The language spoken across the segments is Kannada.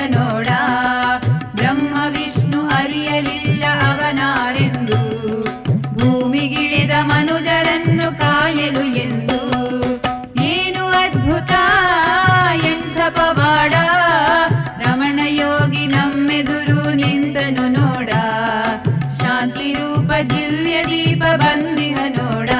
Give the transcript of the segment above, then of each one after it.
ನೋಡ ಬ್ರಹ್ಮ ವಿಷ್ಣು ಅರಿಯಲಿಲ್ಲ ಅವನಾರೆಂದು ಭೂಮಿಗಿಳಿದ ಮನುಜರನ್ನು ಕಾಯಲು ಎಂದು ಏನು ಅದ್ಭುತ ಎಂಥ ಪವಾಡ ರಮಣ ಯೋಗಿ ನಮ್ಮೆದುರು ನಿಂತನು ನೋಡ ಶಾಂತಿ ರೂಪ ದಿವ್ಯ ದೀಪ ಬಂದಿಹ ನೋಡ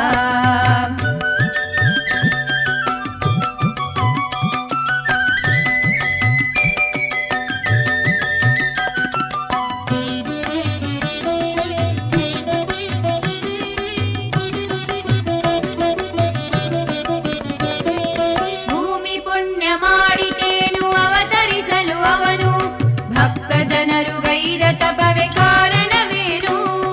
ಭೂಮಿ ಪುಣ್ಯ ಮಾಡಿತೇನು ಅವತರಿಸಲು ಅವನು ಭಕ್ತ ಜನರು ಗೈದ ತಪವೇ ಕಾರಣವೇನು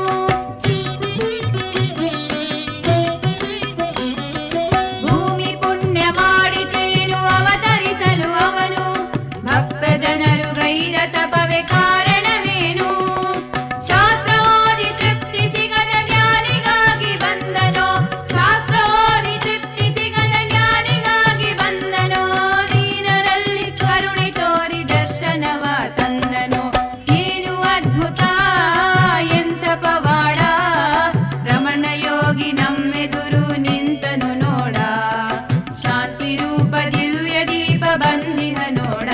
ಭೂಮಿ ಪುಣ್ಯ ಮಾಡಿತೇನು ಅವತರಿಸಲು ಅವನು ಭಕ್ತ ಜನರು ಗೈದ ತಪವೇ ಕಾರಣವೇನು ಶಾಸ್ತ್ರ ಓದಿ ತೃಪ್ತಿ ಸಿಗದ ಜ್ಞಾನಿಗಾಗಿ ಬಂದನೋ ಶಾಸ್ತ್ರ ಓದಿ ತೃಪ್ತಿ ಸಿಗದ ಜ್ಞಾನಿಗಾಗಿ ಬಂದನೋ ದೀನರಲ್ಲಿ ಕರುಣೆ ತೋರಿ ದರ್ಶನವ ತಂದನು ಏನು ಅದ್ಭುತ ಎಂಥ ಪವಾಡ ರಮಣ ಯೋಗಿ ನಮ್ಮೆದುರು ನಿಂತನು ನೋಡ ಶಾಂತಿ ರೂಪ ದಿವ್ಯ ದೀಪ ಬಂದಿಹ ನೋಡ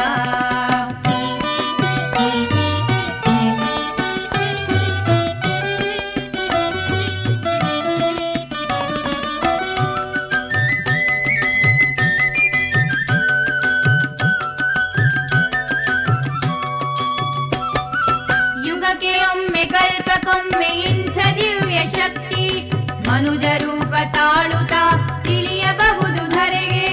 ಯುಗಕ್ಕೆ ಒಮ್ಮೆ ಕಲ್ಪಕ್ಕೊಮ್ಮೆ ಇಂಥ ದಿವ್ಯ ಶಕ್ತಿ ಮನುಜ ರೂಪ ತಾಳುತ್ತಾ ತಿಳಿಯಬಹುದು ಧರೆಗೆ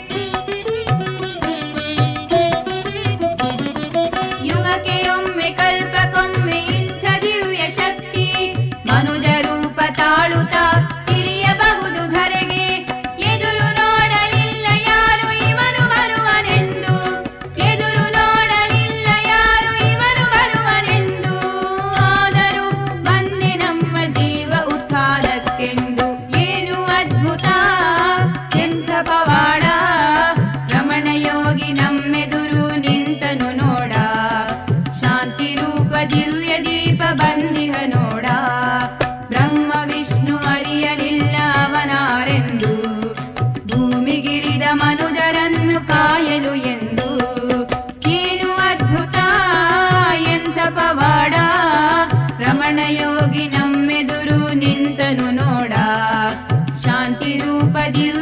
ಯುಗಕ್ಕೆ ಒಮ್ಮೆ ಕಲ್ಪಕ್ಕೊಮ್ಮೆ ಇಂಥ ದಿವ್ಯ ಶಕ್ತಿ ಮನುಜ ರೂಪ ತಾಳುತ್ತಾ ತಿಳಿಯಬಹುದು ಧರೆಗೆ ಎದುರು ನೋಡಲಿಲ್ಲ ಯಾರು ಇವನು ಬರುವನೆಂದು ಎದುರು ನೋಡಲಿಲ್ಲ ಯಾರು ಇವನು ಬರುವನೆಂದು ಆದರೂ ಬಂದೆ ನಮ್ಮ ಜೀವ ಉದ್ಧಾರಕ್ಕೆಂದು ಏನು ಅದ್ಭುತ ಎಂಥ ಪವಾಡ ರಮಣ ಯೋಗಿ ನಮ್ಮೆದುರು ನಿಂತನು ನೋಡ ಶಾಂತಿ ರೂಪ ದಿವ್ಯ ದೀಪ ಬಂದಿಹ ನೋಡ ಬ್ರಹ್ಮ ವಿಷ್ಣು ಅರಿಯಲಿಲ್ಲ ಅವನಾರೆಂದು ಭೂಮಿಗಿಳಿದ ಮನುಜರನ್ನು ಕಾಯಲು ಎಂದು ಏನು ಅದ್ಭುತ ಎಂಥ ಪವಾಡ ರಮಣ ಯೋಗಿ ನಮ್ಮೆದುರು ನಿಂತನು ನೋಡ ಶಾಂತಿ ರೂಪ ದಿವ್ಯ